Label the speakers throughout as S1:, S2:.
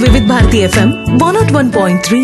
S1: వివిధ Bharati FM one nought one point three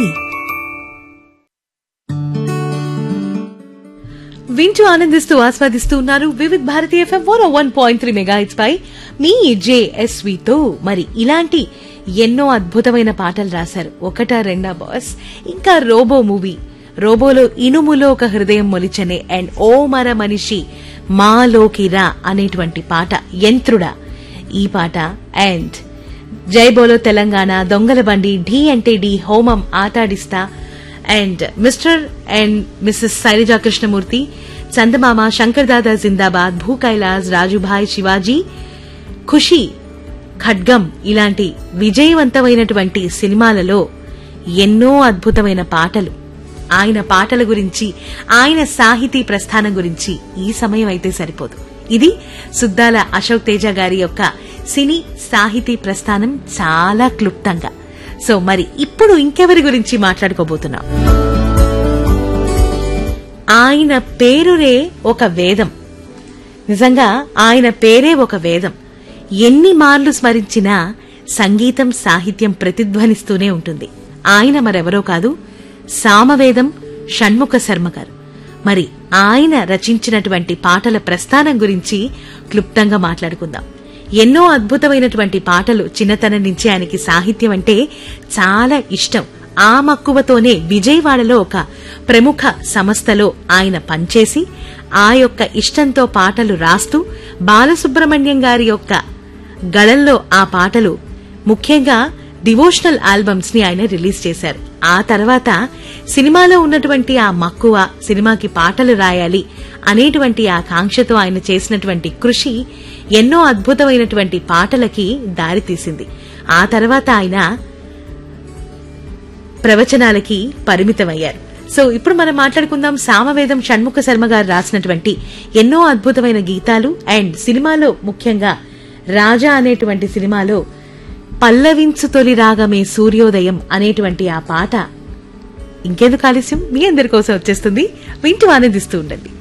S1: వింటూ ఆనందిస్తూ ఆస్వాదిస్తూ ఉన్నారు Vividh Bharati FM one one point three mega పై మీ జేఎస్వితో మరి ఇలాంటి ఎన్నో అద్భుతమైన పాటలు రాశారు ఒకటా రెండా బాస్ ఇంకా రోబో మూవీ రోబోలో ఇనుములో ఒక హృదయం మొలిచనే అండ్ ఓ మర మనిషి మాలోకి రా అనేటువంటి పాట యంత్రుడా ఈ పాట అండ్ జై బోలో తెలంగాణ దొంగల బండి ఢీ అంటే ఢీ హోమం ఆటాడిస్తా and mister and missus Shailaja Krishnamurthy Chandamama Shankar Dada Zindabad Bhoo Kailas Raju Bhai Shivaji ఖుషి ఖడ్గం ఇలాంటి విజయవంతమైనటువంటి సినిమాలలో ఎన్నో అద్భుతమైన పాటలు ఆయన పాటల గురించి ఆయన సాహితీ ప్రస్థానం గురించి ఈ సమయం అయితే సరిపోదు ఇది సుద్దాల అశోక్ తేజ గారి యొక్క సినీ సాహితీ ప్రస్థానం చాలా క్లుప్తంగా సో మరి ఇప్పుడు ఇంకెవరి గురించి మాట్లాడుకోబోతున్నాం ఆయన పేరురే ఒక వేదం నిజంగా ఆయన పేరే ఒక వేదం ఎన్ని మార్లు స్మరించినా సంగీతం సాహిత్యం ప్రతిధ్వనిస్తూనే ఉంటుంది ఆయన మరెవరో కాదు సామవేదం షణ్ముఖ శర్మ గారు మరి ఆయన రచించినటువంటి పాటల ప్రస్థానం గురించి క్లుప్తంగా మాట్లాడుకుందాం ఎన్నో అద్భుతమైనటువంటి పాటలు చిన్నతనం నుంచి ఆయనకి సాహిత్యం అంటే చాలా ఇష్టం ఆ మక్కువతోనే విజయవాడలో ఒక ప్రముఖ సంస్థలో ఆయన పనిచేసి ఆ యొక్క ఇష్టంతో పాటలు రాస్తూ బాలసుబ్రహ్మణ్యం గారి యొక్క గళంలో ఆ పాటలు ముఖ్యంగా డివోషనల్ ఆల్బమ్స్ ని ఆయన రిలీజ్ చేశారు ఆ తర్వాత సినిమాలో ఉన్నటువంటి ఆ మక్కువ సినిమాకి పాటలు రాయాలి అనేటువంటి ఆ కాంక్షతో ఆయన చేసినటువంటి కృషి ఎన్నో అద్భుతమైనటువంటి పాటలకి దారితీసింది ఆ తర్వాత ఆయన ప్రవచనాలకి పరిమితమయ్యారు సో ఇప్పుడు మనం మాట్లాడుకుందాం సామవేదం షణ్ముఖ శర్మ గారు రాసినటువంటి ఎన్నో అద్భుతమైన గీతాలు అండ్ సినిమాలో ముఖ్యంగా రాజా అనేటువంటి సినిమాలో పల్లవించు తొలి రాగమే సూర్యోదయం అనేటువంటి ఆ పాట ఇంకెందుకు ఆలస్యం మీ అందరి కోసం వచ్చేస్తుంది వింటూ ఆనందిస్తూ ఉండండి